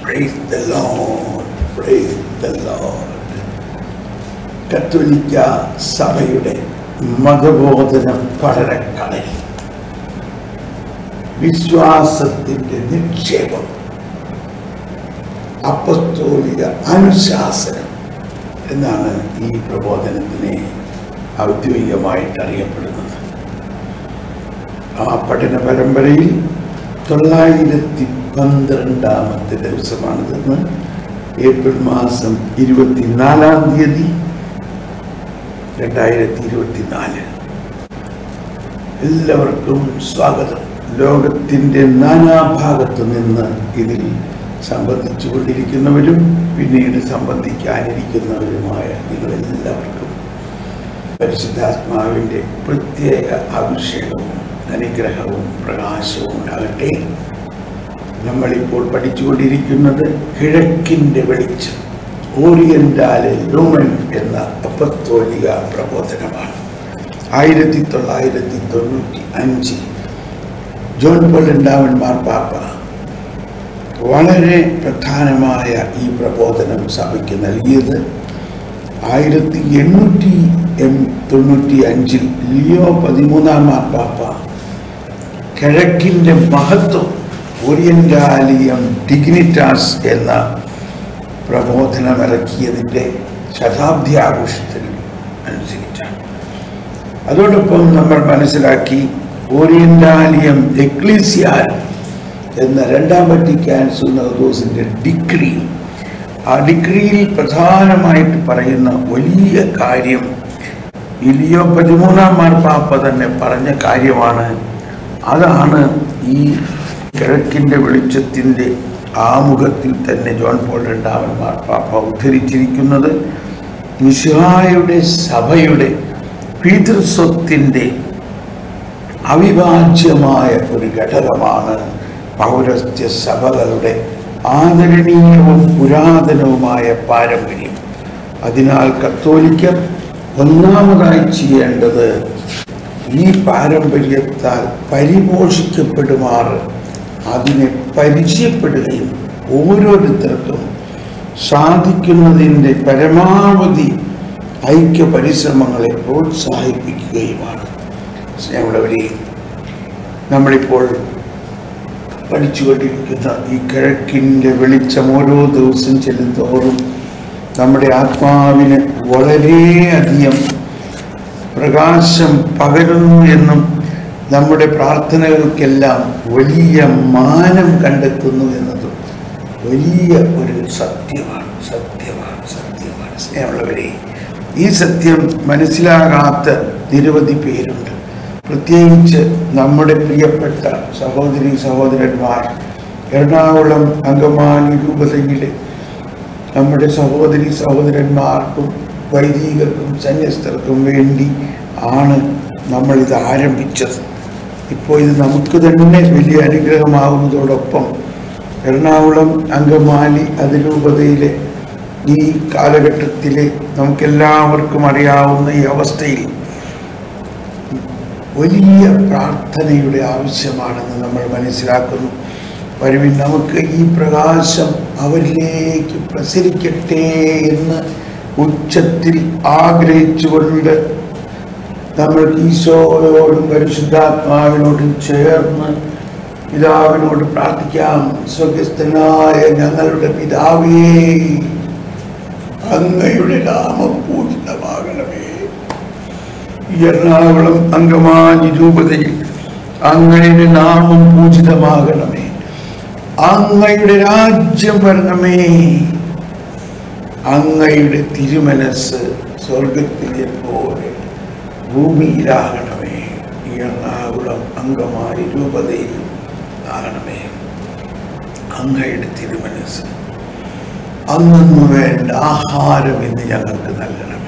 Praise the Lord. Praise the Lord. കത്തോലിക്ക സഭയുടെ മതബോധന പഠനക്കടൽ വിശ്വാസത്തിന്റെ നിക്ഷേപം അപ്പസ്തോലിക അനുശാസനം എന്നാണ് ഈ പ്രബോധനത്തിനെ ഔദ്യോഗികമായിട്ട് അറിയപ്പെടുന്നത് ആ പഠന പരമ്പരയിൽ തൊള്ളായിരത്തി പന്ത്രണ്ടാമത്തെ ദിവസമാണിതെന്ന് ഏപ്രിൽ മാസം ഇരുപത്തിനാലാം തീയതി രണ്ടായിരത്തി ഇരുപത്തിനാല് എല്ലാവർക്കും സ്വാഗതം ലോകത്തിൻ്റെ നാനാഭാഗത്തു നിന്ന് ഇതിൽ സംബന്ധിച്ചു കൊണ്ടിരിക്കുന്നവരും പിന്നീട് സംബന്ധിക്കാനിരിക്കുന്നവരുമായ നിങ്ങളെല്ലാവർക്കും പരിശുദ്ധാത്മാവിൻ്റെ പ്രത്യേക അഭിഷേകവും അനുഗ്രഹവും പ്രകാശവും ഉണ്ടാകട്ടെ നമ്മളിപ്പോൾ പഠിച്ചുകൊണ്ടിരിക്കുന്നത് കിഴക്കിൻ്റെ വെളിച്ചം ഓറിയന്റാലെ ലൂമൻ എന്ന അപ്പത്തോലിക പ്രബോധനമാണ് ആയിരത്തി തൊള്ളായിരത്തി തൊണ്ണൂറ്റി അഞ്ചിൽ ജോൺ പോൾ രണ്ടാമൻ മാർപ്പാപ്പ വളരെ പ്രധാനമായ ഈ പ്രബോധനം സഭയ്ക്ക് നൽകിയത് ആയിരത്തി എണ്ണൂറ്റി എം തൊണ്ണൂറ്റി അഞ്ചിൽ ലിയോ പതിമൂന്നാം മാർപ്പാപ്പ കിഴക്കിൻ്റെ മഹത്വം ഓറിയന്റാലിയം ഡിഗ്നിറ്റാസ് എന്ന പ്രബോധനമിറക്കിയതിൻ്റെ ശതാബ്ദി ആഘോഷത്തിന് അനുസരിച്ചാണ് അതോടൊപ്പം നമ്മൾ മനസ്സിലാക്കി ഓറിയന്റാലിയം എക്ലീസിയാൽ എന്ന രണ്ടാം വറ്റിക്കാൻ സുനോദോസിൻ്റെ ഡിഗ്രി ആ ഡിഗ്രിയിൽ പ്രധാനമായിട്ട് പറയുന്ന വലിയ കാര്യം ഇലിയോ പതിമൂന്നാം മാർപ്പാപ്പ തന്നെ പറഞ്ഞ കാര്യമാണ് അതാണ് ഈ കിഴക്കിൻ്റെ വെളിച്ചത്തിൻ്റെ ആമുഖത്തിൽ തന്നെ ജോൺ പോൾ രണ്ടാമൻ മാർപ്പാപ്പ ഉദ്ധരിച്ചിരിക്കുന്നത് മിശിഹായുടെ സഭയുടെ പിതൃസ്വത്തിൻ്റെ അവിഭാജ്യമായ ഒരു ഘടകമാണ് പൗരസ്ത്യ സഭകളുടെ ആദരണീയവും പുരാതനവുമായ പാരമ്പര്യം അതിനാൽ കത്തോലിക്കർ ഒന്നാമതായി ചെയ്യേണ്ടത് ഈ പാരമ്പര്യത്താൽ പരിപോഷിക്കപ്പെടുമാറ് അതിനെ പരിചയപ്പെടുകയും ഓരോരുത്തർക്കും സാധിക്കുന്നതിൻ്റെ പരമാവധി ഐക്യ പരിശ്രമങ്ങളെ പ്രോത്സാഹിപ്പിക്കുകയുമാണ് സ്നേഹമുള്ളവരെ നമ്മളിപ്പോൾ പഠിച്ചുകൊണ്ടിരിക്കുന്ന ഈ കിഴക്കിൻ്റെ വെളിച്ചം ഓരോ ദിവസം ചെല്ലുന്തോറും നമ്മുടെ ആത്മാവിന് വളരെയധികം പ്രകാശം പകരുന്നു എന്നും നമ്മുടെ പ്രാർത്ഥനകൾക്കെല്ലാം വലിയ മാനം കണ്ടെത്തുന്നു എന്നതും വലിയ ഒരു സത്യമാണ് സത്യമാണ് സത്യമാണ് സ്നേഹമുള്ളവരെ ഈ സത്യം മനസ്സിലാകാത്ത നിരവധി പേരുണ്ട് പ്രത്യേകിച്ച് നമ്മുടെ പ്രിയപ്പെട്ട സഹോദരി സഹോദരന്മാർ എറണാകുളം അങ്കമാലി രൂപതയിലെ നമ്മുടെ സഹോദരി സഹോദരന്മാർക്കും വൈദികർക്കും സന്യസ്തർക്കും വേണ്ടി ആണ് നമ്മളിത് ആരംഭിച്ചത് ഇപ്പോൾ ഇത് നമുക്ക് തന്നെ വലിയ അനുഗ്രഹമാകുന്നതോടൊപ്പം എറണാകുളം അങ്കമാലി അതിരൂപതയിലെ ഈ കാലഘട്ടത്തിലെ നമുക്കെല്ലാവർക്കും അറിയാവുന്ന ഈ അവസ്ഥയിൽ വലിയ പ്രാർത്ഥനയുടെ ആവശ്യമാണെന്ന് നമ്മൾ മനസ്സിലാക്കുന്നു വരുവിൻ നമുക്ക് ഈ പ്രകാശം അവരിലേക്ക് പ്രസരിക്കട്ടെ എന്ന് ഉച്ചത്തിൽ ആഗ്രഹിച്ചുകൊണ്ട് നമ്മൾ ഈശോയോടും പരിശുദ്ധാത്മാവിനോടും ചേർന്ന് പിതാവിനോട് പ്രാർത്ഥിക്കാം സ്വർഗസ്ഥനായ ഞങ്ങളുടെ പിതാവേ അങ്ങയുടെ നാമം പൂജിതമാകണമേ എറണാകുളം അങ്കമാലി രൂപതയിൽ അങ്ങയുടെ നാമം പൂജിതമാകണമേ അങ്ങയുടെ രാജ്യം വരണമേ അങ്ങയുടെ തിരുമനസ് സ്വർഗത്തിലെ പോലെ ഭൂമിയിലാകണമേ ഈ എറണാകുളം അങ്കമാലി രൂപതയിൽ ആകണമേ അങ്ങയുടെ തിരുമനസ് അന്നു വേണ്ട ആഹാരം ഇന്ന് ഞങ്ങൾക്ക് നൽകണമേ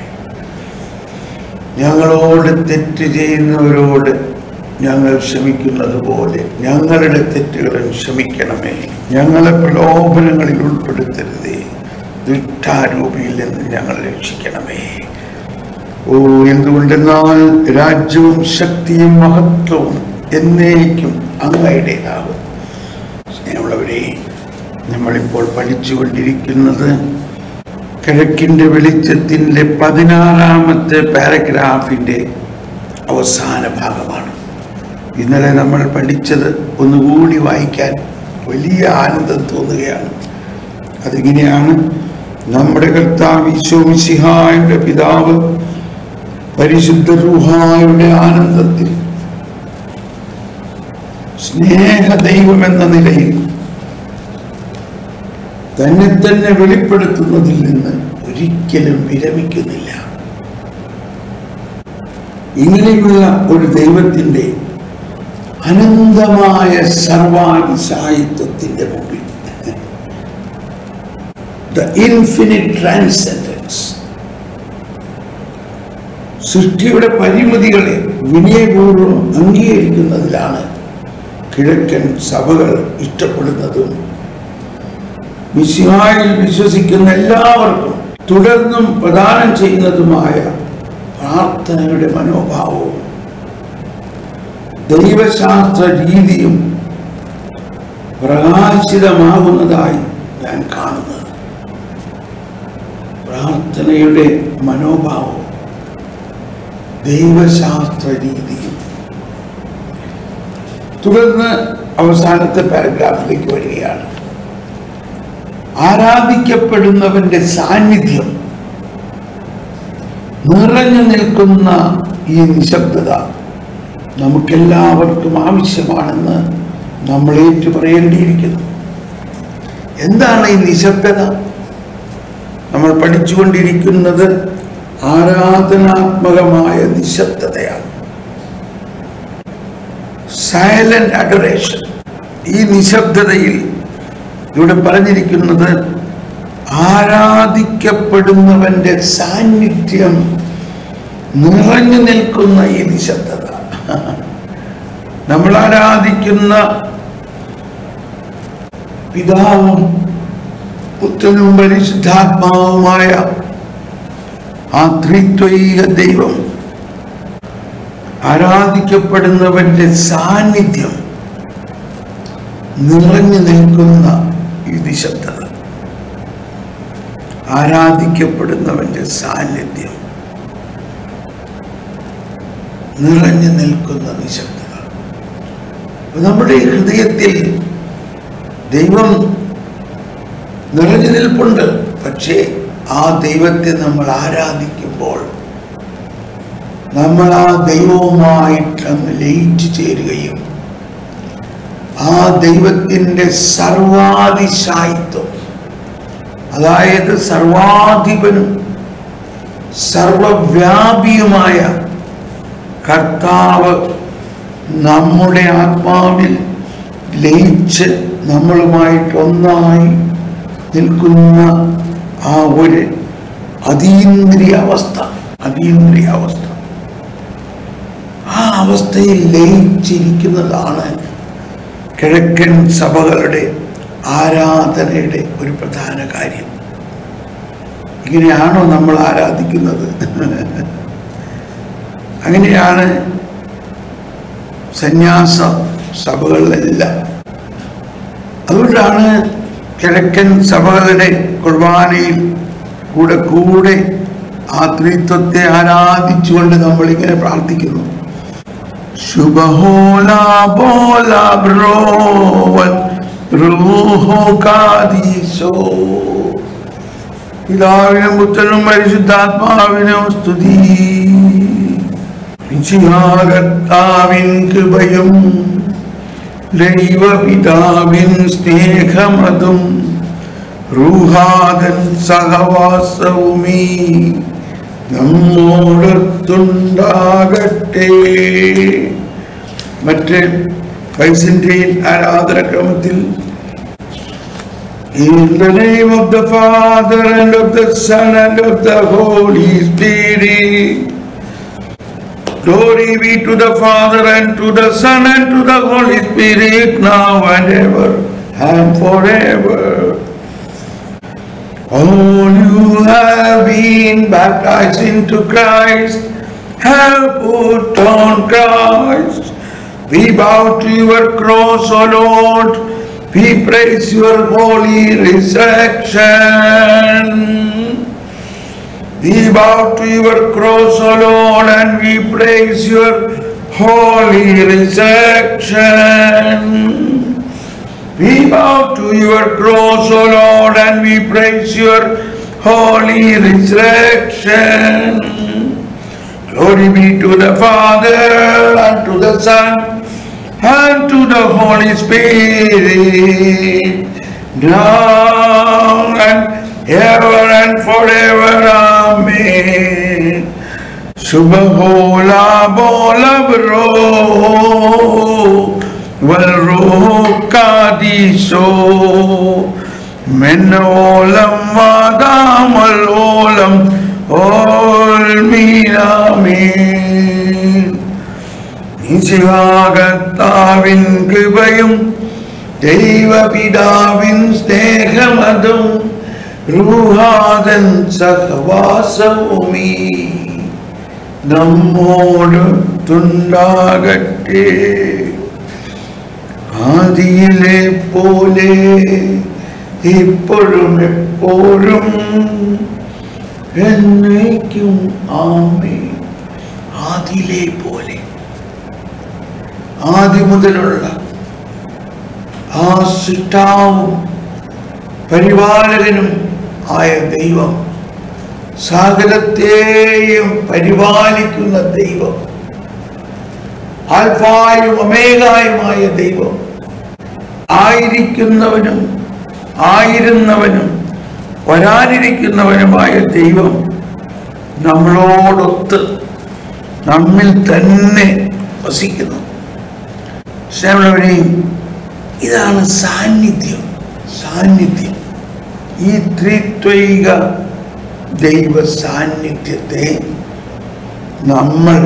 ഞങ്ങളോട് തെറ്റ് ചെയ്യുന്നവരോട് ഞങ്ങൾ ക്ഷമിക്കുന്നത് പോലെ ഞങ്ങളുടെ തെറ്റുകളും ക്ഷമിക്കണമേ ഞങ്ങളെ പ്രലോഭനങ്ങളിൽ ഉൾപ്പെടുത്തരുതേ ദുഷ്ടാരൂപിയിൽ നിന്ന് ഞങ്ങളെ രക്ഷിക്കണമേ ഓ എന്തുകൊണ്ടെന്നാൽ രാജ്യവും ശക്തിയും മഹത്വവും എന്നേക്കും അങ്ങയുടേതാകും സ്നേഹമുള്ളവരെ നമ്മളിപ്പോൾ പഠിച്ചുകൊണ്ടിരിക്കുന്നത് കിഴക്കിൻ്റെ വെളിച്ചത്തിൻ്റെ പതിനാറാമത്തെ പാരഗ്രാഫിൻ്റെ അവസാന ഭാഗമാണ് ഇന്നലെ നമ്മൾ പഠിച്ചത് ഒന്നുകൂടി വായിക്കാൻ വലിയ ആനന്ദം തോന്നുകയാണ് അതിങ്ങനെയാണ് നമ്മുടെ കർത്താവ് ഈശോമിസിഹായുടെ പിതാവ് പരിശുദ്ധ റൂഹായുടെ ആനന്ദത്തിൽ സ്നേഹ ദൈവം എന്ന നിലയിൽ തന്നെ തന്നെ വെളിപ്പെടുത്തുന്നതിൽ നിന്ന് ഒരിക്കലും വിരമിക്കുന്നില്ല ഇങ്ങനെയുള്ള ഒരു ദൈവത്തിൻ്റെ അനന്തമായ സർവാതിശായിത്വത്തിന്റെ മുമ്പിൽ ദ ഇൻഫിനിറ്റ് ട്രാൻസെൻഡൻസ് സൃഷ്ടിയുടെ പരിമിതികളെ വിനയപൂർവ്വം അംഗീകരിക്കുന്നതിലാണ് കിഴക്കൻ സഭകൾ ഇഷ്ടപ്പെടുന്നതും മിശിഹായിൽ വിശ്വസിക്കുന്ന എല്ലാവർക്കും തുടർന്നും പ്രദാനം ചെയ്യുന്നതുമായ പ്രാർത്ഥനയുടെ മനോഭാവവും ദൈവശാസ്ത്ര രീതിയും പ്രകാശിതമാകുന്നതായി ഞാൻ കാണുന്നത് പ്രാർത്ഥനയുടെ മനോഭാവവും ദൈവശാസ്ത്ര രീതിയും തുടർന്ന് അവസാനത്തെ പാരഗ്രാഫിലേക്ക് വരികയാണ് ആരാധിക്കപ്പെടുന്നവന്റെ സാന്നിധ്യം നിറഞ്ഞു നിൽക്കുന്ന ഈ നിശബ്ദത നമുക്കെല്ലാവർക്കും ആവശ്യമാണെന്ന് നമ്മൾ ഏറ്റു പറയേണ്ടിയിരിക്കുന്നു എന്താണ് ഈ നിശബ്ദത നമ്മൾ പഠിച്ചുകൊണ്ടിരിക്കുന്നത് ആരാധനാത്മകമായ നിശബ്ദതയാണ് സൈലന്റ് അഡറേഷൻ ഈ നിശബ്ദതയിൽ ഇവിടെ പറഞ്ഞിരിക്കുന്നത് ആരാധിക്കപ്പെടുന്നവന്റെ സാന്നിധ്യം നിറഞ്ഞു നിൽക്കുന്ന ഈ നിശബ്ദത നമ്മൾ ആരാധിക്കുന്ന പിതാവും പുത്രനും പരിശുദ്ധാത്മാവുമായ ആ ത്രിത്വൈക ദൈവം ആരാധിക്കപ്പെടുന്നവന്റെ സാന്നിധ്യം നിറഞ്ഞു നിൽക്കുന്ന ഈ നിശബ്ദത ആരാധിക്കപ്പെടുന്നവന്റെ സാന്നിധ്യം നിറഞ്ഞു നിൽക്കുന്ന നിശബ്ദത അപ്പൊ നമ്മുടെ ഈ ഹൃദയത്തിൽ ദൈവം നിറഞ്ഞു നിൽപ്പുണ്ട് പക്ഷേ ആ ദൈവത്തെ നമ്മൾ ആരാധിക്കുമ്പോൾ നമ്മൾ ആ ദൈവവുമായിട്ട് അങ്ങ് ലയിച്ചു ചേരുകയും ആ ദൈവത്തിൻ്റെ സർവാതിശായിത്വം അതായത് സർവാധിപനും സർവവ്യാപിയുമായ കർത്താവ് നമ്മുടെ ആത്മാവിൽ ലയിച്ച് നമ്മളുമായിട്ട് ഒന്നായി നിൽക്കുന്ന ആ ഒരു അതീന്ദ്രിയ അവസ്ഥ അതീന്ദ്രിയ അവസ്ഥ ആ അവസ്ഥയിൽ ലയിച്ചിരിക്കുന്നതാണ് കിഴക്കൻ സഭകളുടെ ആരാധനയുടെ ഒരു പ്രധാന കാര്യം ഇങ്ങനെയാണോ നമ്മൾ ആരാധിക്കുന്നത് അങ്ങനെയാണ് സന്യാസ സഭകളിലെല്ലാം അതുകൊണ്ടാണ് കിഴക്കൻ സഭകളുടെ കുർബാനയിൽ കൂടെ കൂടെ ആ ത്രിത്വത്തെ ആരാധിച്ചുകൊണ്ട് നമ്മൾ ഇങ്ങനെ പ്രാർത്ഥിക്കുന്നു ശുഭഹോല ബോല ബ്രോവൽ റൂഹോ കാദീശോ പിതാവിനും പുത്രനും പരിശുദ്ധാത്മാവിനും സ്തുതി കർത്താവിൻ കൃപയും ദൈവപിതാവിൻ സ്നേഹമതും റൂഹാദൻ സഹവാസവുമീ നമ്മോടൊത്തുണ്ടാകട്ടെ മറ്റ് പൈസന്റെയും ആരാധനക്രമത്തിൽ In the name of the Father and of the Son and of the Holy Spirit. Glory be to the Father and to the Son and to the Holy Spirit now and ever and forever. All you have been baptized into Christ have put on Christ. We bow to your cross, O Lord. We praise your holy resurrection. We bow to your cross, O Lord, and we praise your holy resurrection. We bow to your cross, O Lord, and we praise your holy resurrection. Glory be to the Father, and to the Son, and to the Holy Spirit, now and ever and forever. Amen. Subhola bola bro, wal roh kadiso, men olam vadam al olam, all miramin. ശിവാകർത്താവിൻ കൃപയും ദൈവപിതാവിൻ സ്നേഹമതും റൂഹാദൻ സഹവാസവുമീ നമ്മോട് തുണ്ടാകട്ടെ ആദിയിലെ പോലെ ഇപ്പോഴും എപ്പോഴും എന്നേക്കും ആമേ ആദിയിലെ പോലെ ആദ്യ മുതലുള്ള ആ സൃഷ്ടാവും പരിപാലകനും ആയ ദൈവം സകലത്തെയും പരിപാലിക്കുന്ന ദൈവം ആൽഫായും ഒമേഗായുമായ ദൈവം ആയിരിക്കുന്നവനും ആയിരുന്നവനും വരാനിരിക്കുന്നവനുമായ ദൈവം നമ്മളോടൊത്ത് നമ്മിൽ തന്നെ വസിക്കുന്നു സ്നേഹമുള്ളവരെയും ഇതാണ് സാന്നിധ്യം സാന്നിധ്യം ഈ ത്രിത്വൈക ദൈവ സാന്നിധ്യത്തെ നമ്മൾ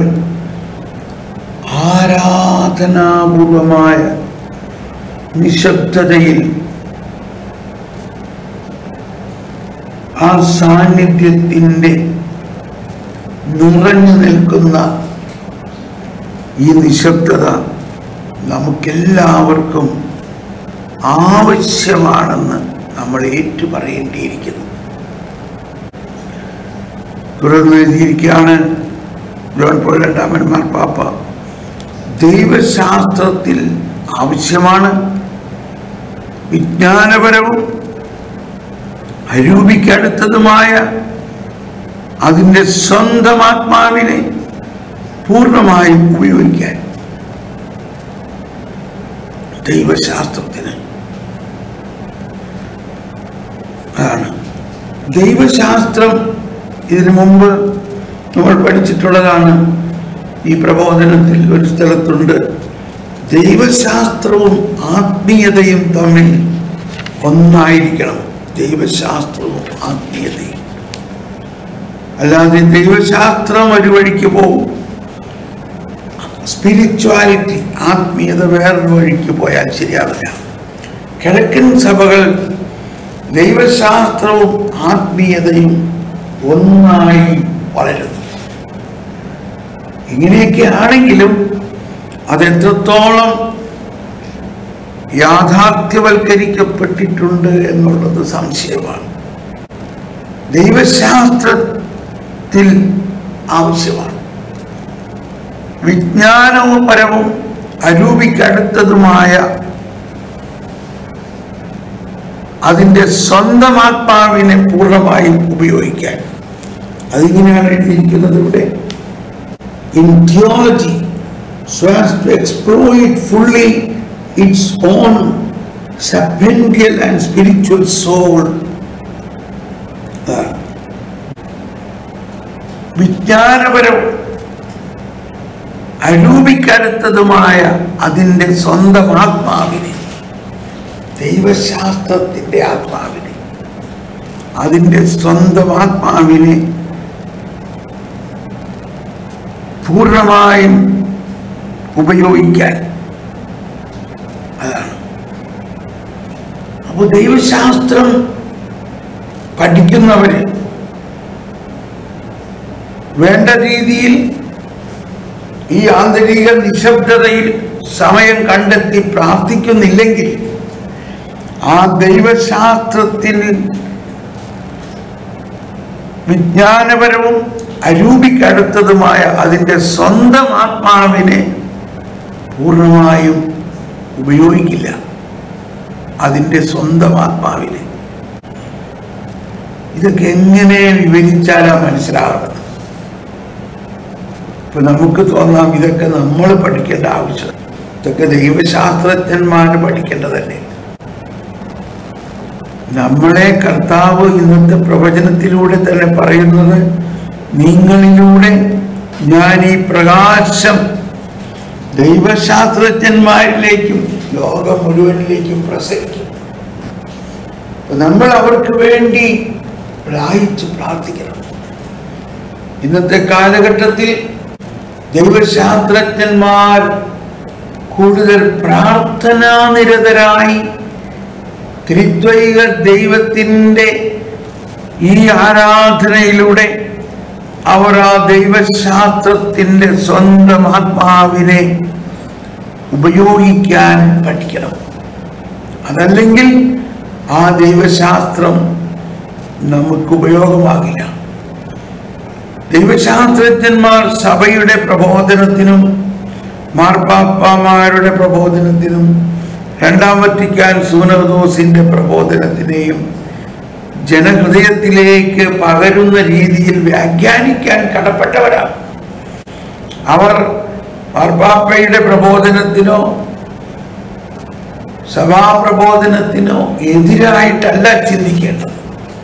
ആരാധനാപൂർവമായ നിശബ്ദതയിൽ ആ സാന്നിധ്യത്തിൻ്റെ നിറഞ്ഞു നിൽക്കുന്ന ഈ നിശബ്ദത നമുക്കെല്ലാവർക്കും ആവശ്യമാണെന്ന് നമ്മൾ ഏറ്റുപറയേണ്ടിയിരിക്കുന്നു തുടർന്ന് എഴുതിയിരിക്കുകയാണ് ജോൺ പോൾ രണ്ടാമൻ മാർപ്പാപ്പ ദൈവശാസ്ത്രത്തിൽ ആവശ്യമാണ് വിജ്ഞാനപരവും അരൂപിക്കടുത്തതുമായ അതിൻ്റെ സ്വന്തം ആത്മാവിനെ പൂർണ്ണമായും ഉപയോഗിക്കാൻ ദൈവശാസ്ത്രത്തിന് അതാണ് ദൈവശാസ്ത്രം ഇതിനു മുമ്പ് നമ്മൾ പഠിച്ചിട്ടുള്ളതാണ് ഈ പ്രബോധനത്തിൽ ഒരു സ്ഥലത്തുണ്ട് ദൈവശാസ്ത്രവും ആത്മീയതയും തമ്മിൽ ഒന്നായിരിക്കണം ദൈവശാസ്ത്രവും ആത്മീയതയും അല്ലാതെ ദൈവശാസ്ത്രം ഒരു വഴിക്ക് പോകും സ്പിരിച്വാലിറ്റി ആത്മീയത വേറൊരു വഴിക്ക് പോയാൽ ശരിയാവില്ല കിഴക്കൻ സഭകൾ ദൈവശാസ്ത്രവും ആത്മീയതയും ഒന്നായി വളരുന്നു ഇങ്ങനെയൊക്കെ ആണെങ്കിലും അതെത്രത്തോളം യാഥാർത്ഥ്യവൽക്കരിക്കപ്പെട്ടിട്ടുണ്ട് എന്നുള്ളത് സംശയമാണ് ദൈവശാസ്ത്രത്തിൽ ആവശ്യമാണ് വിജ്ഞാനവും പരവും അരൂപിക്കടുത്തതുമായ അതിൻ്റെ സ്വന്തം ആത്മാവിനെ പൂർണ്ണമായും ഉപയോഗിക്കാൻ അതിങ്ങനെയാണ് എഴുതിയിരിക്കുന്നത് ഇവിടെ in theology so as to exploit fully its own sapiential and spiritual soul. അതാണ്. വിജ്ഞാനപരവും അരൂപിക്കടുത്തതുമായ അതിൻ്റെ സ്വന്തം ആത്മാവിനെ ദൈവശാസ്ത്രത്തിൻ്റെ ആത്മാവിനെ അതിൻ്റെ സ്വന്തം ആത്മാവിനെ പൂർണ്ണമായും ഉപയോഗിക്കാൻ അതാണ് അപ്പോൾ ദൈവശാസ്ത്രം പഠിക്കുന്നവര് വേണ്ട രീതിയിൽ ഈ ആന്തരിക നിശബ്ദതയിൽ സമയം കണ്ടെത്തി പ്രാർത്ഥിക്കുന്നില്ലെങ്കിൽ ആ ദൈവശാസ്ത്രത്തിൽ വിജ്ഞാനപരവും അരൂപിക്കടുത്തതുമായ അതിൻ്റെ സ്വന്തം ആത്മാവിനെ പൂർണ്ണമായും ഉപയോഗിക്കില്ല അതിൻ്റെ സ്വന്തം ആത്മാവിനെ ഇതൊക്കെ എങ്ങനെ വിവരിച്ചാലാ മനസ്സിലാവുന്നത് ഇപ്പൊ നമുക്ക് തോന്നാം ഇതൊക്കെ നമ്മൾ പഠിക്കേണ്ട ആവശ്യം ഇതൊക്കെ ദൈവശാസ്ത്രജ്ഞന്മാര് പഠിക്കേണ്ടതല്ലേ നമ്മളെ കർത്താവ് ഇന്നത്തെ പ്രവചനത്തിലൂടെ തന്നെ പറയുന്നത് നിങ്ങളിലൂടെ ഞാൻ ഈ പ്രകാശം ദൈവശാസ്ത്രജ്ഞന്മാരിലേക്കും ലോകം മുഴുവനിലേക്കും പ്രസരിക്കും അപ്പൊ നമ്മൾ അവർക്ക് വേണ്ടി പ്രായിച്ച് പ്രാർത്ഥിക്കണം ഇന്നത്തെ കാലഘട്ടത്തിൽ ദൈവശാസ്ത്രജ്ഞന്മാർ കൂടുതൽ പ്രാർത്ഥനാനിരതരായി ത്രിദ്വൈക ദൈവത്തിൻ്റെ ഈ ആരാധനയിലൂടെ അവർ ആ ദൈവശാസ്ത്രത്തിൻ്റെ സ്വന്തം ആത്മാവിനെ ഉപയോഗിക്കാൻ പഠിക്കണം അതല്ലെങ്കിൽ ആ ദൈവശാസ്ത്രം നമുക്ക് ഉപയോഗമാകില്ല ദൈവശാസ്ത്രജ്ഞന്മാർ സഭയുടെ പ്രബോധനത്തിനും മാർപ്പാപ്പമാരുടെ പ്രബോധനത്തിനും രണ്ടാം വത്തിക്കാൻ സൂനദോസിന്റെ പ്രബോധനത്തിനെയും ജനഹൃദയത്തിലേക്ക് പകരുന്ന രീതിയിൽ വ്യാഖ്യാനിക്കാൻ കടപ്പെട്ടവരാണ് അവർ മാർപ്പാപ്പയുടെ പ്രബോധനത്തിനോ സഭാപ്രബോധനത്തിനോ എതിരായിട്ടല്ല ചിന്തിക്കേണ്ടത്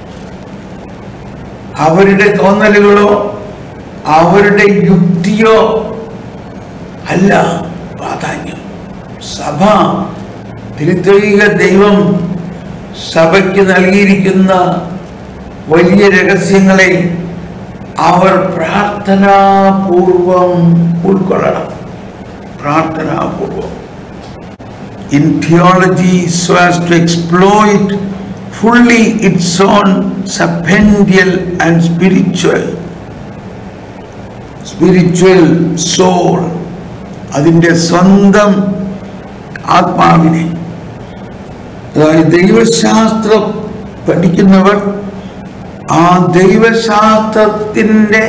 അവരുടെ തോന്നലുകളോ അവരുടെ യുക്തിയോ അല്ല പ്രാധാന്യം സഭ തിരുത്തൊഴിക ദൈവം സഭയ്ക്ക് നൽകിയിരിക്കുന്ന വലിയ രഹസ്യങ്ങളെ അവർ പ്രാർത്ഥനാപൂർവം ഉൾക്കൊള്ളണം പ്രാർത്ഥനാപൂർവം in theology so as to exploit fully its own sapiential and spiritual spiritual soul അതിൻ്റെ സ്വന്തം ആത്മാവിനെ അതായത് ദൈവശാസ്ത്രം പഠിക്കുന്നവർ ആ ദൈവശാസ്ത്രത്തിൻ്റെ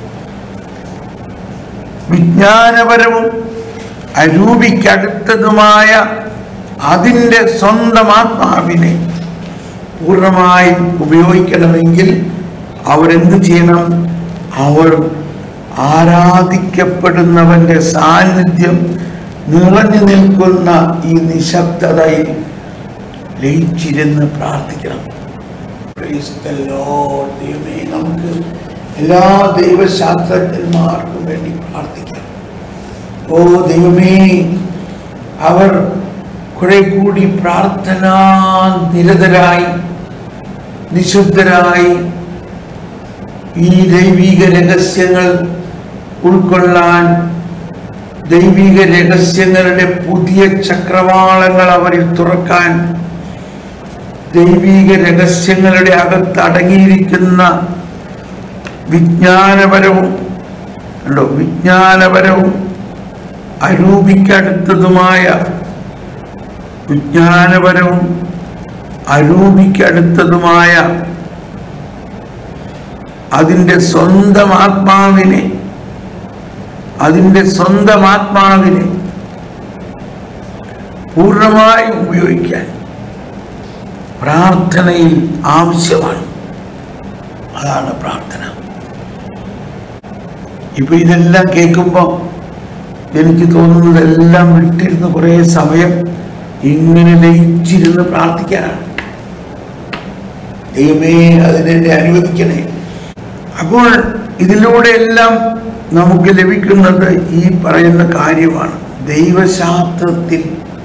വിജ്ഞാനപരവും അരൂപിക്കടുത്തതുമായ അതിൻ്റെ സ്വന്തം ആത്മാവിനെ പൂർണ്ണമായും ഉപയോഗിക്കണമെങ്കിൽ അവരെന്ത് ചെയ്യണം അവർ ആരാധിക്കപ്പെടുന്നവന്റെ സാന്നിധ്യം നിറഞ്ഞു നിൽക്കുന്ന ഈ നിശബ്ദതയിൽ ലയിച്ചിരുന്ന് പ്രാർത്ഥിക്കണം Praise the Lord. ദൈവമേ നമുക്ക് എല്ലാ ദൈവശാസ്ത്രജ്ഞന്മാർക്കും വേണ്ടി പ്രാർത്ഥിക്കാം ഓ ദൈവമേ അവർ കുറെ കൂടി പ്രാർത്ഥനാ നിരതരായി നിശബ്ദരായി ഈ ദൈവിക രഹസ്യങ്ങൾ ഉൾക്കൊള്ളാൻ ദൈവിക രഹസ്യങ്ങളുടെ പുതിയ ചക്രവാളങ്ങൾ അവരിൽ തുറക്കാൻ ദൈവിക രഹസ്യങ്ങളുടെ അകത്ത് അടങ്ങിയിരിക്കുന്ന വിജ്ഞാനപരവും കണ്ടോ വിജ്ഞാനപരവും അരൂപിക്കടുത്തതുമായ വിജ്ഞാനപരവും അരൂപിക്കടുത്തതുമായ അതിൻ്റെ സ്വന്തം ആത്മാവിനെ അതിൻ്റെ സ്വന്തം ആത്മാവിനെ പൂർണ്ണമായും ഉപയോഗിക്കാൻ പ്രാർത്ഥനയിൽ ആവശ്യമാണ് അതാണ് പ്രാർത്ഥന ഇപ്പൊ ഇതെല്ലാം കേൾക്കുമ്പോൾ എനിക്ക് തോന്നുന്നത് എല്ലാം വിട്ടിരുന്ന് കുറേ സമയം ഇങ്ങനെ ലയിച്ചിരുന്ന് പ്രാർത്ഥിക്കാനാണ് ദൈവമേ അതിനെന്നെ അനുവദിക്കണേ അപ്പോൾ ഇതിലൂടെ എല്ലാം നമുക്ക് ലഭിക്കുന്നത് ഈ പറയുന്ന കാര്യമാണ് ദൈവശാസ്ത്രത്തിൽ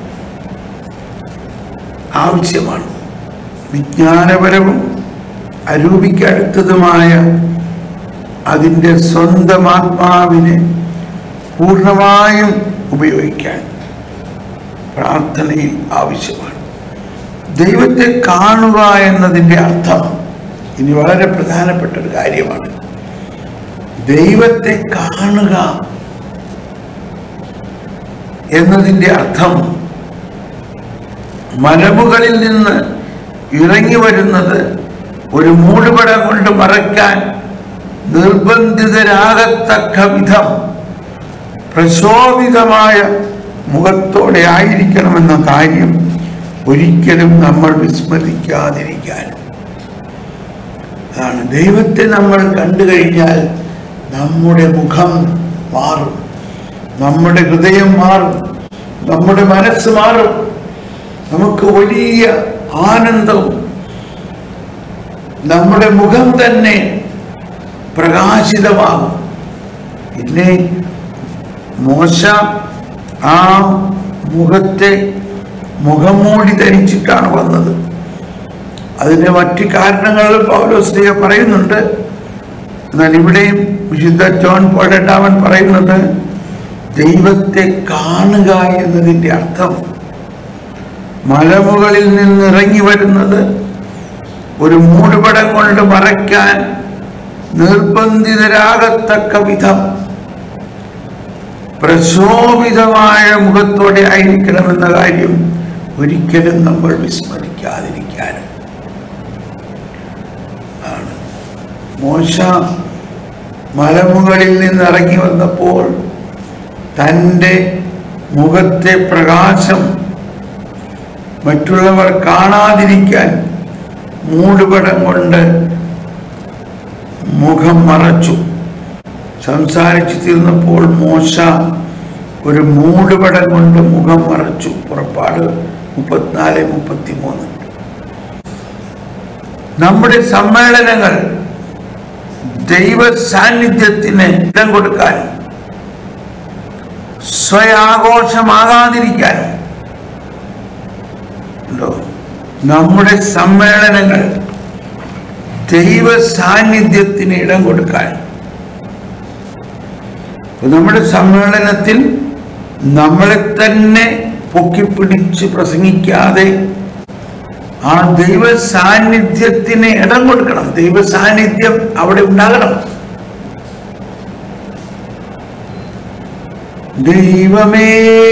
ആവശ്യമാണ് വിജ്ഞാനപരവും അരൂപിക്കടുത്തതുമായ അതിൻ്റെ സ്വന്തം ആത്മാവിനെ പൂർണ്ണമായും ഉപയോഗിക്കാൻ പ്രാർത്ഥനയിൽ ആവശ്യമാണ് ദൈവത്തെ കാണുക എന്നതിൻ്റെ അർത്ഥം ഇനി വളരെ പ്രധാനപ്പെട്ട ഒരു കാര്യമാണ് ദൈവത്തെ കാണുക എന്നതിൻ്റെ അർത്ഥം മലമുകളിൽ നിന്ന് ഇറങ്ങി വരുന്നത് ഒരു മൂടുപട കൊണ്ട് മറയ്ക്കാൻ നിർബന്ധിതരാകത്തക്ക വിധം പ്രശോഭിതമായ മുഖത്തോടെ ആയിരിക്കണമെന്ന കാര്യം ഒരിക്കലും നമ്മൾ വിസ്മരിക്കാതിരിക്കാനും അതാണ് ദൈവത്തെ നമ്മൾ കണ്ടു കഴിഞ്ഞാൽ നമ്മുടെ മുഖം മാറും നമ്മുടെ ഹൃദയം മാറും നമ്മുടെ മനസ്സ് മാറും നമുക്ക് വലിയ ആനന്ദവും നമ്മുടെ മുഖം തന്നെ പ്രകാശിതമാകും പിന്നെ മോശ ആ മുഖത്തെ മുഖംമൂടി ധരിച്ചിട്ടാണ് വന്നത് അതിന്റെ മറ്റ് കാരണങ്ങൾ പൗലോസ്ലിയ പറയുന്നുണ്ട് എന്നാൽ ഇവിടെയും വിശുദ്ധ ജോൺ പോഴണ്ടാവൻ പറയുന്നത് ദൈവത്തെ കാണുക എന്നതിൻ്റെ അർത്ഥം മലമുകളിൽ നിന്ന് ഇറങ്ങി വരുന്നത് ഒരു മൂടുപടം കൊണ്ട് മറയ്ക്കാൻ നിർബന്ധിതരാകത്തക്ക വിധം പ്രശോഭിതമായ മുഖത്തോടെ ആയിരിക്കണമെന്ന കാര്യം ഒരിക്കലും നമ്മൾ വിസ്മരിക്കാതിരിക്കാനും ആണ് മോശ മലമുകളിൽ നിന്ന് ഇറങ്ങി വന്നപ്പോൾ തൻ്റെ മുഖത്തെ പ്രകാശം മറ്റുള്ളവർ കാണാതിരിക്കാൻ മൂടുപടം കൊണ്ട് മുഖം മറച്ചു സംസാരിച്ചു തീർന്നപ്പോൾ മോശ ഒരു മൂടുപടം കൊണ്ട് മുഖം മറച്ചു പുറപ്പാട് മുപ്പത്തിനാല് മുപ്പത്തിമൂന്ന് നമ്മുടെ സമ്മേളനങ്ങൾ ദൈവ സാന്നിധ്യത്തിന് ഇടം കൊടുക്കാനും സ്വയാഘോഷമാകാതിരിക്കാനും ഉണ്ടോ നമ്മുടെ സമ്മേളനങ്ങൾ ദൈവ സാന്നിധ്യത്തിന് ഇടം കൊടുക്കാൻ അപ്പൊ നമ്മുടെ സമ്മേളനത്തിൽ നമ്മളെ തന്നെ പൊക്കിപ്പിടിച്ച് പ്രസംഗിക്കാതെ ആ ദൈവ സാന്നിധ്യത്തിന് ഇടം കൊടുക്കണം ദൈവ സാന്നിധ്യം അവിടെ ഉണ്ടാകണം ദൈവമേ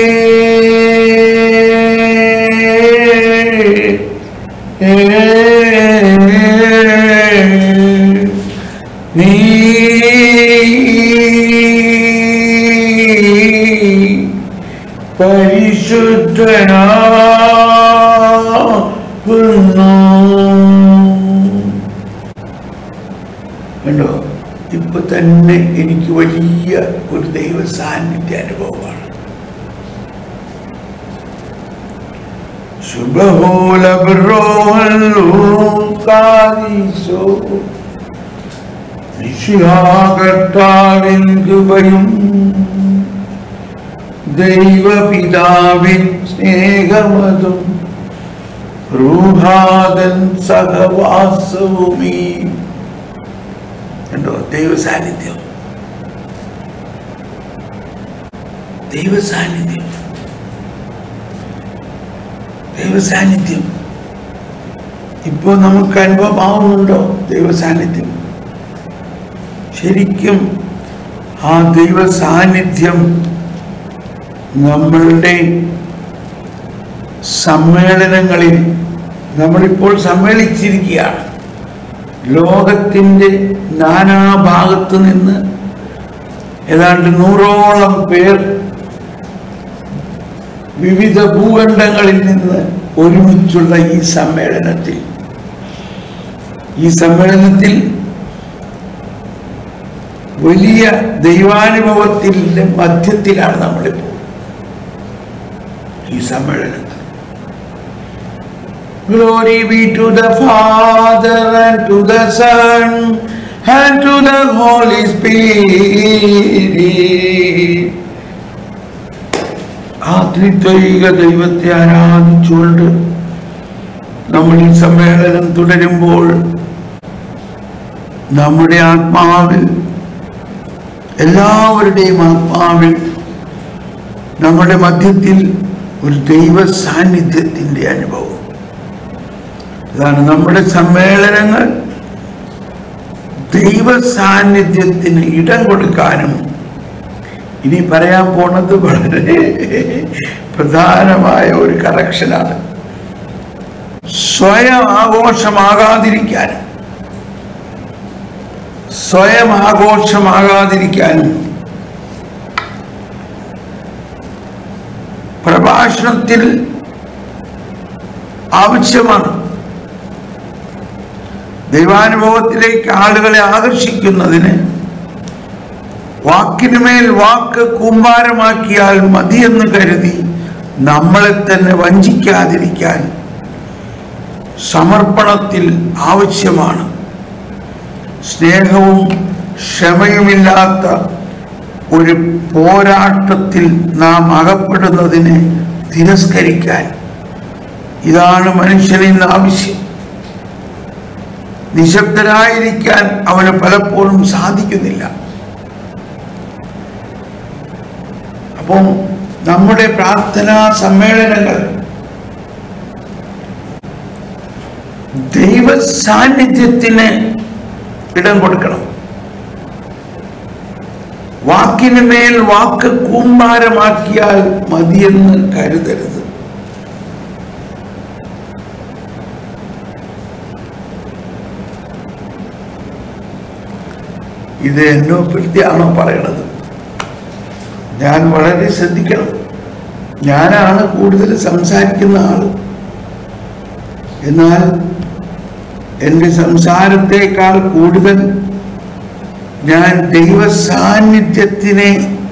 നീ പരിശുദ്ധനാകുന്നു കണ്ടോ ഇപ്പൊ തന്നെ എനിക്ക് വലിയ ഒരു ദൈവ സാന്നിധ്യ അനുഭവമാണ് ശുഭഹോല കർത്താവിൻ കൃപയും ദൈവപിതാവിൻ സ്നേഹമതും റൂഹാദൻ സഹവാസവുമീ കണ്ടോ ദൈവ സാന്നിധ്യം ദൈവ സാന്നിധ്യം ദൈവ സാന്നിധ്യം ഇപ്പോ നമുക്ക് അനുഭവമാവുന്നുണ്ടോ ദൈവ സാന്നിധ്യം ശരിക്കും ആ ദൈവ സാന്നിധ്യം നമ്മളുടെ സമ്മേളനങ്ങളിൽ നമ്മളിപ്പോൾ സമ്മേളിച്ചിരിക്കുകയാണ് ലോകത്തിൻ്റെ നാനാഭാഗത്തു നിന്ന് ഏതാണ്ട് നൂറോളം പേർ വിവിധ ഭൂഖണ്ഡങ്ങളിൽ നിന്ന് ഒരുമിച്ചുള്ള ഈ സമ്മേളനത്തിൽ ഈ സമ്മേളനത്തിൽ വലിയ ദൈവാനുഭവത്തിൻ്റെ മധ്യത്തിലാണ് നമ്മളിപ്പോൾ ഈ സമ്മേളനത്തിൽ Glory be to the Father and to the Son and to the Holy Spirit. ആ ത്രിത്വൈക ദൈവത്തെ ആരാധിച്ചുകൊണ്ട് നമ്മൾ ഈ സമ്മേളനം തുടരുമ്പോൾ നമ്മുടെ ആത്മാവിൽ എല്ലാവരുടെയും ആത്മാവിൽ നമ്മുടെ മധ്യത്തിൽ ഒരു ദൈവ സാന്നിധ്യത്തിൻ്റെ അനുഭവം അതാണ് നമ്മുടെ സമ്മേളനങ്ങൾ ദൈവ സാന്നിധ്യത്തിന് ഇടം കൊടുക്കാനും ഇനി പറയാൻ പോണത് വളരെ പ്രധാനമായ ഒരു കറക്ഷനാണ് സ്വയം ആഘോഷമാകാതിരിക്കാനും സ്വയം ആഘോഷമാകാതിരിക്കാനും പ്രഭാഷണത്തിൽ ആവശ്യമാണ് ദൈവാനുഭവത്തിലേക്ക് ആളുകളെ ആകർഷിക്കുന്നതിന് വാക്കിനുമേൽ വാക്ക് കൂമ്പാരമാക്കിയാൽ മതിയെന്ന് കരുതി നമ്മളെ തന്നെ വഞ്ചിക്കാതിരിക്കാൻ സമർപ്പണത്തിൽ ആവശ്യമാണ് സ്നേഹവും ക്ഷമയുമില്ലാത്ത ഒരു പോരാട്ടത്തിൽ നാം അകപ്പെടുന്നതിനെ തിരസ്കരിക്കാൻ ഇതാണ് മനുഷ്യന് ഇന്ന് ആവശ്യം നിശബ്ദരായിരിക്കാൻ അവന് പലപ്പോഴും സാധിക്കുന്നില്ല അപ്പം നമ്മുടെ പ്രാർത്ഥനാ സമ്മേളനങ്ങൾ ദൈവ സാന്നിധ്യത്തിന് ഇടം കൊടുക്കണം വാക്കിന് മേൽ വാക്ക് കൂമ്പാരമാക്കിയാൽ മതിയെന്ന് കരുതരുത് ഇത് എന്നോ പ്രത്യാണോ പറയണത് ഞാൻ വളരെ ശ്രദ്ധിക്കണം ഞാനാണ് കൂടുതൽ സംസാരിക്കുന്ന ആള് എന്നാൽ എൻ്റെ സംസാരത്തെക്കാൾ കൂടുതൽ ഞാൻ ദൈവ സാന്നിധ്യത്തിനെ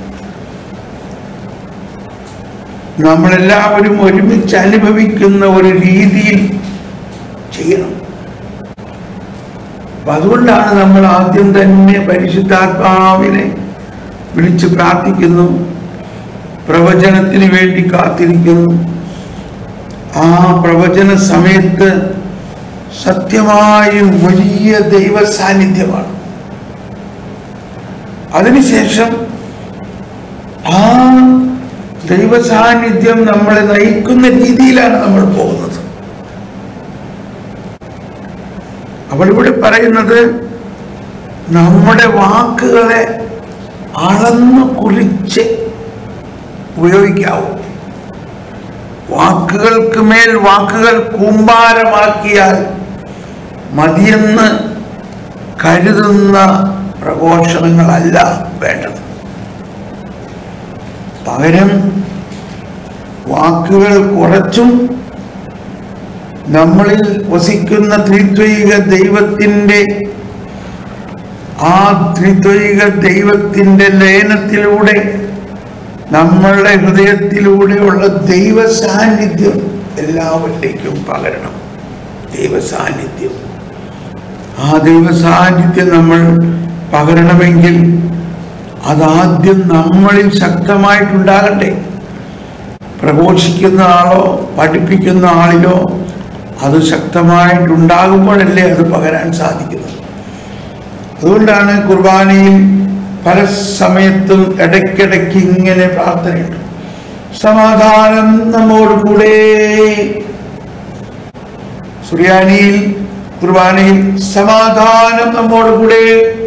നമ്മളെല്ലാവരും ഒരുമിച്ച് അനുഭവിക്കുന്ന ഒരു രീതിയിൽ ചെയ്യണം അപ്പൊ അതുകൊണ്ടാണ് നമ്മൾ ആദ്യം തന്നെ പരിശുദ്ധാത്മാവിനെ വിളിച്ച് പ്രാർത്ഥിക്കുന്നു പ്രവചനത്തിന് വേണ്ടി കാത്തിരിക്കുന്നു ആ പ്രവചന സമയത്ത് സത്യമായും വലിയ ദൈവ സാന്നിധ്യമാണ് അതിനുശേഷം ആ ദൈവ സാന്നിധ്യം നമ്മളെ നയിക്കുന്ന രീതിയിലാണ് നമ്മൾ പോകുന്നത് അപ്പോൾ ഇവിടെ പറയുന്നത് നമ്മുടെ വാക്കുകളെ അളന്നു കുറിച്ച് ഉപയോഗിക്കാവൂ വാക്കുകൾക്ക് മേൽ വാക്കുകൾ കൂമ്പാരമാക്കിയാൽ മതിയെന്ന് കരുതുന്ന പ്രഘോഷണങ്ങളല്ല വേണ്ടത് പകരം വാക്കുകൾ കുറച്ചും നമ്മളിൽ വസിക്കുന്ന ത്രിത്വൈക ദൈവത്തിൻ്റെ ആ ത്രിത്വൈക ദൈവത്തിൻ്റെ ലയനത്തിലൂടെ നമ്മളുടെ ഹൃദയത്തിലൂടെയുള്ള ദൈവ സാന്നിധ്യം എല്ലാവരിലേക്കും പകരണം ദൈവ സാന്നിധ്യം ആ ദൈവ സാന്നിധ്യം നമ്മൾ പകരണമെങ്കിൽ അതാദ്യം നമ്മളിൽ ശക്തമായിട്ടുണ്ടാകട്ടെ പ്രഘോഷിക്കുന്ന ആളോ പഠിപ്പിക്കുന്ന ആളിലോ അത് ശക്തമായിട്ടുണ്ടാകുമ്പോഴല്ലേ അത് പകരാൻ സാധിക്കുന്നത് അതുകൊണ്ടാണ് കുർബാനയിൽ പല സമയത്തും ഇടയ്ക്കിടയ്ക്ക് ഇങ്ങനെ പ്രാർത്ഥനയുണ്ട് സമാധാനം നമ്മോട് കൂടെ സുറിയാനിയിൽ കുർബാനയിൽ സമാധാനം നമ്മോട് കൂടെ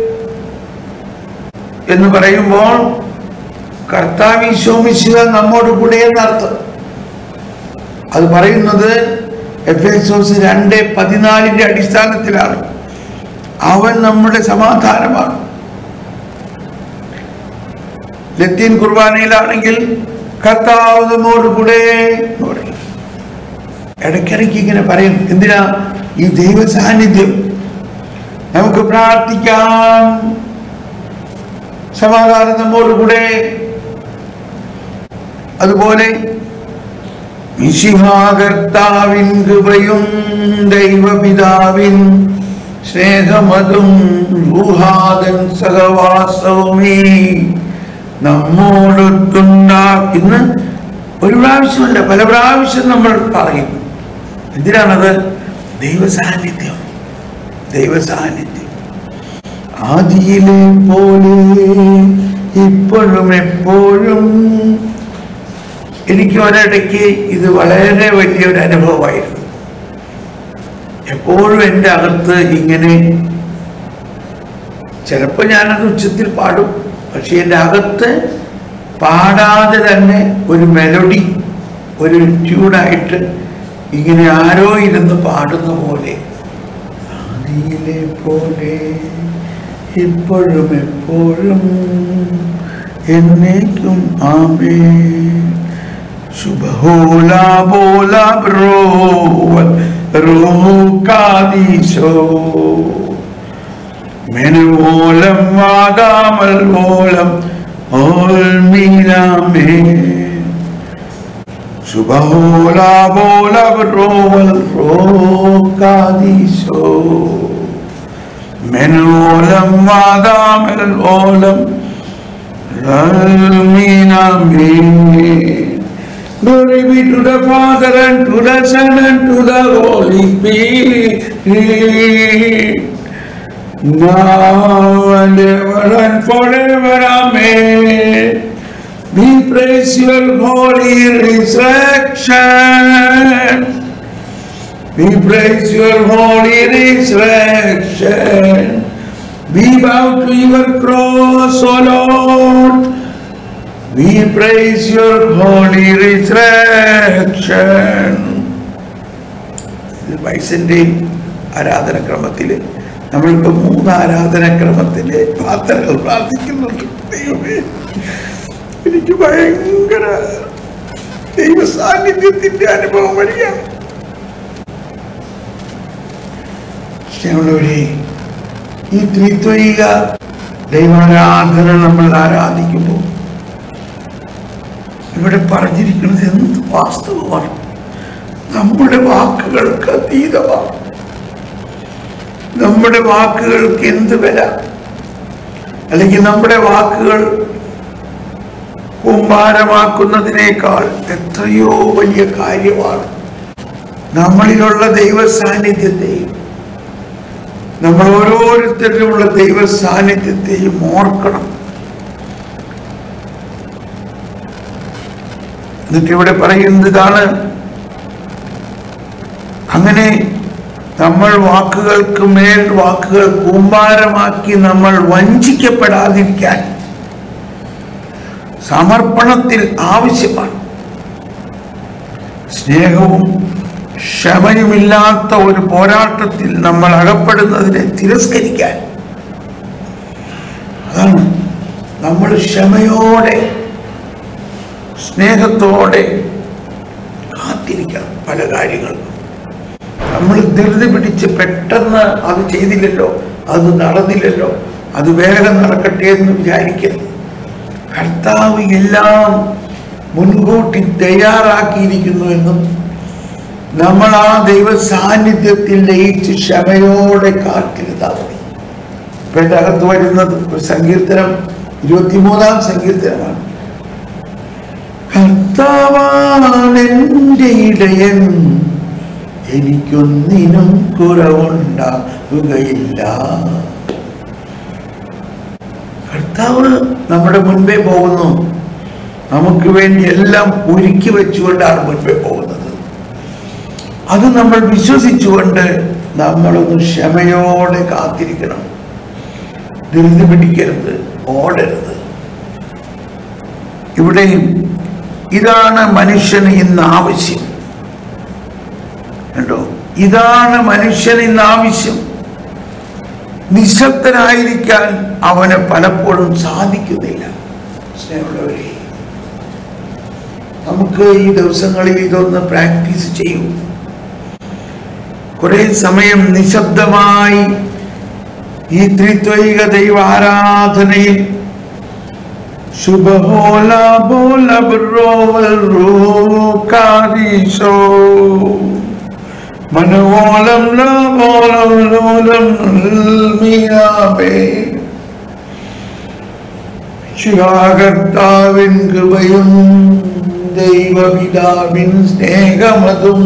എന്ന് പറയുമ്പോൾ കർത്താവ് ഈശോമിശിക നമ്മോട് കൂടെ എന്നർത്ഥം അത് പറയുന്നത് എഫ് എസ് രണ്ട് പതിനാലിന്റെ അടിസ്ഥാനത്തിലാണ് അവൻ നമ്മുടെ സമാധാനമാണ് ലത്തീൻ കുർബാനയിലാണെങ്കിൽ കർത്താവ് നമ്മോട് കൂടെ എന്ന് പറയും ഇടയ്ക്കിടയ്ക്ക് ഇങ്ങനെ പറയും എന്തിനാ ഈ ദൈവ സാന്നിധ്യം നമുക്ക് പ്രാർത്ഥിക്കാം സമാധാനം നമ്മോട് കൂടെ അതുപോലെ മിശിഹാകർത്താവിൻ കൃപയും ദൈവപിതാവിൻ സ്നേഹമതും ഊഹാദൻ സഹവാസവുമേ നമ്മോടൊത്തുണ്ടാക്കുന്ന ഒരു പ്രാവശ്യമല്ല പല പ്രാവശ്യം നമ്മൾ പറയും എന്തിനാണത് ദൈവ സാന്നിധ്യം ദൈവ സാന്നിധ്യം ആദിയിലെ പോലെ ഇപ്പോഴും എപ്പോഴും എനിക്ക് ഒരിടയ്ക്ക് ഇത് വളരെ വലിയൊരു അനുഭവമായിരുന്നു എപ്പോഴും എൻ്റെ അകത്ത് ഇങ്ങനെ ചിലപ്പോൾ ഞാനത് ഉച്ചത്തിൽ പാടും പക്ഷെ എൻ്റെ അകത്ത് പാടാതെ തന്നെ ഒരു മെലഡി ഒരു ട്യൂണായിട്ട് ഇങ്ങനെ ആരോ ഇരുന്ന് പാടുന്ന പോലെ ആദിയിലെ പോലെ ഇപ്പോഴും എപ്പോഴും എന്നേക്കും ആമേ ശുഭഹോല ബോല ബ്രോവൽ റൂക്കാദീശോ മെനുവോലം വാദാമൽ ഓലം ഓൽമീനാമേ ശുഭഹോല ബോല ബ്രോവൽ റൂക്കാദീശോ മെനുവോലം വാദാമൽ ഓലം Amen. Glory be to the Father and to the Son and to the Holy Spirit. Now and ever and forever. Amen. We praise your holy resurrection. We praise your holy resurrection. We bow to your cross, O Lord. We praise your holy resurrection. ഇത് വയസ്സിൻ്റെ ആരാധനക്രമത്തിൽ നമ്മളിപ്പോൾ മൂന്ന് ആരാധനക്രമത്തിലെ പ്രാർത്ഥനകൾ പ്രാർത്ഥിക്കുന്നുണ്ട് ദൈവമേ എനിക്ക് ഭയങ്കര ദൈവ സാന്നിധ്യത്തിന്റെ അനുഭവം വരികയാണ് സ്നേഹമുള്ളവരെ ഈ ത്രിത്വൈക ദൈവാരാധന നമ്മൾ ആരാധിക്കുമ്പോൾ ഇവിടെ പറഞ്ഞിരിക്കുന്നത് എന്ത് വാസ്തവമാണ് നമ്മുടെ വാക്കുകൾക്ക് അതീതമാണ് നമ്മുടെ വാക്കുകൾക്ക് എന്ത് വില അല്ലെങ്കിൽ നമ്മുടെ വാക്കുകൾ കുമ്പാരമാക്കുന്നതിനേക്കാൾ എത്രയോ വലിയ കാര്യമാണ് നമ്മളിലുള്ള ദൈവ സാന്നിധ്യത്തെയും നമ്മൾ ഓരോരുത്തരിലുമുള്ള ദൈവ സാന്നിധ്യത്തെയും ഓർക്കണം എന്നിട്ട് ഇവിടെ പറയുന്നത് ഇതാണ് അങ്ങനെ നമ്മൾ വാക്കുകൾക്ക് മേൽ വാക്കുകൾ കൂമ്പാരമാക്കി നമ്മൾ വഞ്ചിക്കപ്പെടാതിരിക്കാൻ സമർപ്പണത്തിൽ ആവശ്യമാണ് സ്നേഹവും ക്ഷമയുമില്ലാത്ത ഒരു പോരാട്ടത്തിൽ നമ്മൾ അകപ്പെടുന്നതിനെ തിരസ്കരിക്കാൻ അതാണ് നമ്മൾ ക്ഷമയോടെ സ്നേഹത്തോടെ കാത്തിരിക്കണം പല കാര്യങ്ങൾക്കും നമ്മൾ ധൃതി പിടിച്ച് പെട്ടെന്ന് അത് ചെയ്തില്ലല്ലോ അത് നടന്നില്ലല്ലോ അത് വേഗം നടക്കട്ടെ എന്ന് വിചാരിക്കരുത് കർത്താവ് എല്ലാം മുൻകൂട്ടി തയ്യാറാക്കിയിരിക്കുന്നു എന്നും നമ്മൾ ആ ദൈവ സാന്നിധ്യത്തിൽ ലയിച്ച് ക്ഷമയോടെ കാത്തിരുന്നാൽ മതി ഇപ്പൊ എൻ്റെ അകത്ത് വരുന്നത് ഒരു സങ്കീർത്തനം ഇരുപത്തിമൂന്നാം സങ്കീർത്തനമാണ് കർത്താവാണെന്റെ ഇടയൻ എനിക്കൊന്നിനും കുറവുണ്ടാവുകയില്ല കർത്താവ് നമ്മുടെ മുൻപേ പോകുന്നു നമുക്ക് വേണ്ടി എല്ലാം ഒരുക്കി വെച്ചുകൊണ്ടാണ് മുൻപേ പോകുന്നത് അത് നമ്മൾ വിശ്വസിച്ചുകൊണ്ട് നമ്മളൊന്ന് ക്ഷമയോടെ കാത്തിരിക്കണം ധൃതി പിടിക്കരുത് ഓടരുത് ഇവിടെയും ഇതാണ് മനുഷ്യന് ഇന്ന് ആവശ്യം കണ്ടോ ഇതാണ് മനുഷ്യന് ഇന്ന് ആവശ്യം നിശബ്ദനായിരിക്കാൻ അവന് പലപ്പോഴും സാധിക്കുന്നില്ല സ്നേഹമുള്ളവരെ നമുക്ക് ഈ ദിവസങ്ങളിൽ ഇതൊന്ന് പ്രാക്ടീസ് ചെയ്യൂ കുറെ സമയം നിശബ്ദമായി ഈ ത്രിത്വൈക ദൈവ ആരാധനയിൽ ശുഭഹോല ബോല ബ്രോവൽ റൂക്കാദീശോ മനോലം ലോലം ലോലം മീനാപേ ശിവാകർത്താവിൻ കൃപയും ദൈവപിതാവിൻ സ്നേഹമതും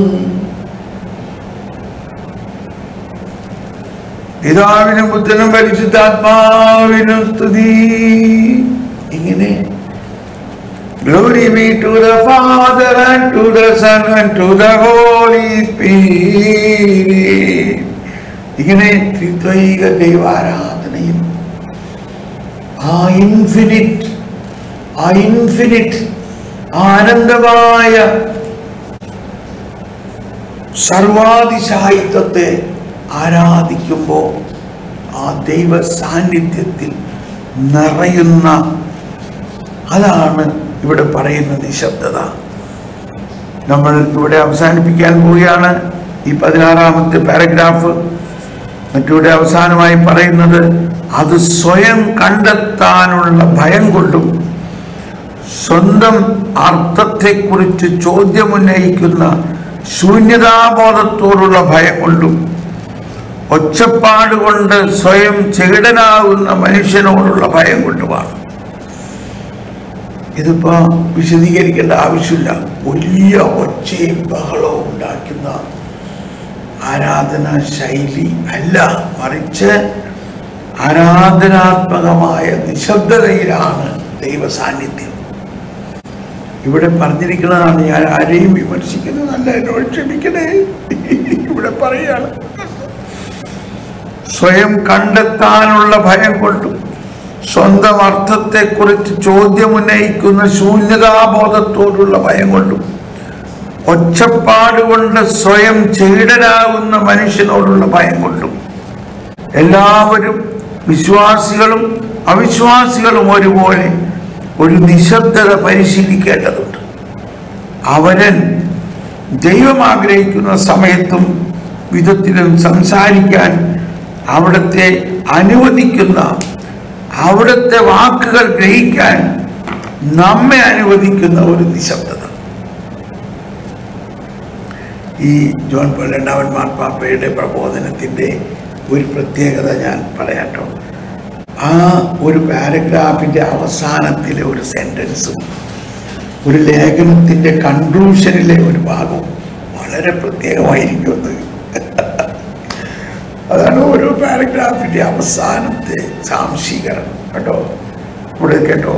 പിതാവിനും പുത്രനും പരിശുദ്ധാത്മാവിനും സ്തുതി ഇങ്ങനെ Glory be to the Father and to the Son and to the Holy Spirit. ഇങ്ങനെ ത്രിത്വൈക ദൈവാരാധനയിൽ ആ ഇൻഫിനിറ്റ് ആ ഇൻഫിനിറ്റ് ആനന്ദമായ സർവാതിശായിത്വത്തെ ആരാധിക്കുമ്പോൾ ആ ദൈവ സാന്നിധ്യത്തിൽ നിറയുന്ന അതാണ് ഇവിടെ പറയുന്ന നിശബ്ദത നമ്മൾ ഇവിടെ അവസാനിപ്പിക്കാൻ പോവുകയാണ് ഈ പതിനാറാമത്തെ പാരഗ്രാഫ് മറ്റിവിടെ അവസാനമായി പറയുന്നത് അത് സ്വയം കണ്ടെത്താനുള്ള ഭയം കൊണ്ടും സ്വന്തം അർത്ഥത്തെക്കുറിച്ച് ചോദ്യമുന്നയിക്കുന്ന ശൂന്യതാബോധത്തോടുള്ള ഭയം കൊണ്ടും ഒച്ചപ്പാട് കൊണ്ട് സ്വയം ചെകിടനാകുന്ന മനുഷ്യനോടുള്ള ഭയം കൊണ്ടുമാണ് ഇതിപ്പോ വിശദീകരിക്കേണ്ട ആവശ്യമില്ല വലിയ ഒച്ചയും ബഹളവും ഉണ്ടാക്കുന്ന ആരാധനാ ശൈലി അല്ല മറിച്ച് ആരാധനാത്മകമായ നിശബ്ദതയിലാണ് ദൈവ സാന്നിധ്യം ഇവിടെ പറഞ്ഞിരിക്കുന്നതാണ് ഞാൻ ആരെയും വിമർശിക്കുന്നതല്ല എന്നോട് ക്ഷമിക്കണേ ഇവിടെ പറയാണ് സ്വയം കണ്ടെത്താനുള്ള ഭയം കൊണ്ടും സ്വന്തം അർത്ഥത്തെക്കുറിച്ച് ചോദ്യമുന്നയിക്കുന്ന ശൂന്യതാബോധത്തോടുള്ള ഭയം കൊണ്ടും ഒച്ചപ്പാട് കൊണ്ട് സ്വയം ചീടനാകുന്ന മനുഷ്യനോടുള്ള ഭയം കൊണ്ടും എല്ലാവരും വിശ്വാസികളും അവിശ്വാസികളും ഒരുപോലെ ഒരു നിശബ്ദത പരിശീലിക്കേണ്ടതുണ്ട് അവരൻ ദൈവം ആഗ്രഹിക്കുന്ന സമയത്തും വിധത്തിലും സംസാരിക്കാൻ അവിടുത്തെ അനുവദിക്കുന്ന അവിടുത്തെ വാക്കുകൾ ഗ്രഹിക്കാൻ നമ്മെ അനുവദിക്കുന്ന ഒരു നിശബ്ദത ഈ ജോൺ പോൾ രണ്ടാമൻ മാർപ്പാപ്പയുടെ പ്രബോധനത്തിൻ്റെ ഒരു പ്രത്യേകത ഞാൻ പറയാട്ടോ ആ ഒരു പാരഗ്രാഫിൻ്റെ അവസാനത്തിലെ ഒരു സെൻറ്റൻസും ഒരു ലേഖനത്തിൻ്റെ കൺക്ലൂഷനിലെ ഒരു ഭാഗവും വളരെ പ്രത്യേകമായിരിക്കുന്നത് അതാണ് ഓരോ പാരഗ്രാഫിൻ്റെ അവസാനത്തെ സാംശീകരണം കേട്ടോ ഇവിടെ കേട്ടോ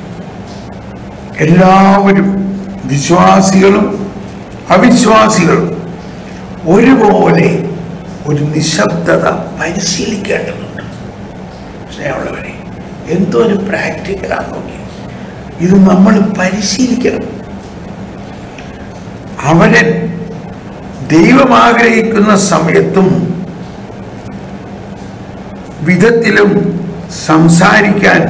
എല്ലാവരും വിശ്വാസികളും അവിശ്വാസികളും ഒരുപോലെ ഒരു നിശബ്ദത പരിശീലിക്കേണ്ടതുണ്ട് സ്നേഹമുള്ളവരെ എന്തോ ഒരു പ്രാക്ടിക്കലാന്ന് നോക്കി ഇത് നമ്മൾ പരിശീലിക്കണം അവരെ ദൈവം ആഗ്രഹിക്കുന്ന സമയത്തും വിധത്തിലും സംസാരിക്കാൻ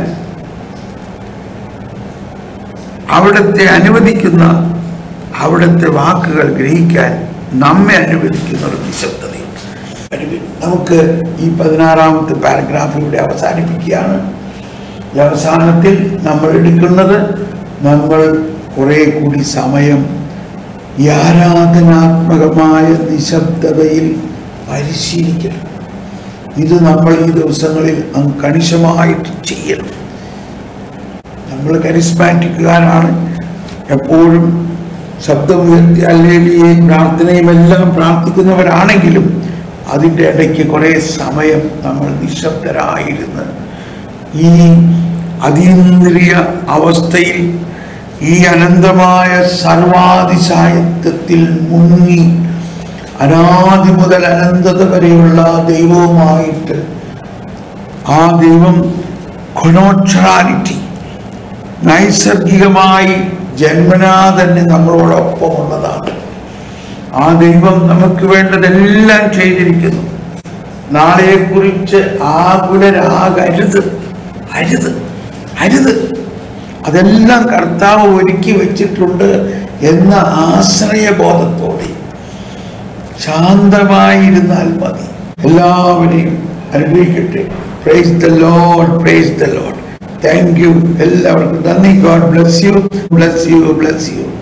അവിടുത്തെ അനുവദിക്കുന്ന അവിടുത്തെ വാക്കുകൾ ഗ്രഹിക്കാൻ നമ്മെ അനുവദിക്കുന്ന ഒരു നിശബ്ദതയുണ്ട് അനുവി- നമുക്ക് ഈ പതിനാറാമത്തെ പാരഗ്രാഫ് ഇവിടെ അവസാനിപ്പിക്കുകയാണ് ഈ അവസാനത്തിൽ നമ്മൾ എടുക്കുന്നത് നമ്മൾ കുറെ കൂടി സമയം ഈ ആരാധനാത്മകമായ നിശബ്ദതയിൽ പരിശീലിക്കണം ഇത് നമ്മൾ ഈ ദിവസങ്ങളിൽ അങ്ങ് കണിശമായിട്ട് ചെയ്യണം നമ്മൾ കരിസ്മാറ്റിക്കുകാരാണ് എപ്പോഴും ശബ്ദമുയർത്തി അല്ലേലിയെയും പ്രാർത്ഥനയും എല്ലാം പ്രാർത്ഥിക്കുന്നവരാണെങ്കിലും അതിൻ്റെ ഇടയ്ക്ക് കുറേ സമയം നമ്മൾ നിശബ്ദരായിരുന്ന് ഈ അതീന്ദ്രിയ അവസ്ഥയിൽ ഈ അനന്തമായ സർവാതിശായത്വത്തിൽ മുങ്ങി അനാദി മുതൽ അനന്തത വരെയുള്ള ദൈവവുമായിട്ട് ആ ദൈവം കൊണോക്ഷറാലിറ്റി നൈസർഗികമായി ജന്മനാ തന്നെ നമ്മളോടൊപ്പമുള്ളതാണ് ആ ദൈവം നമുക്ക് വേണ്ടതെല്ലാം ചെയ്തിരിക്കുന്നു നാളെക്കുറിച്ച് ആകുലരാകരുത് അരുത് അരുത് അതെല്ലാം കർത്താവ് ഒരുക്കി വെച്ചിട്ടുണ്ട് എന്ന ആശ്രയബോധത്തോടെ ശാന്തമായിരുന്നാൽ മതി എല്ലാവരെയും അനുഗ്രഹിക്കട്ടെ praise the lord praise the lord thank you എല്ലാവർക്കും നന്ദി god bless you bless you bless U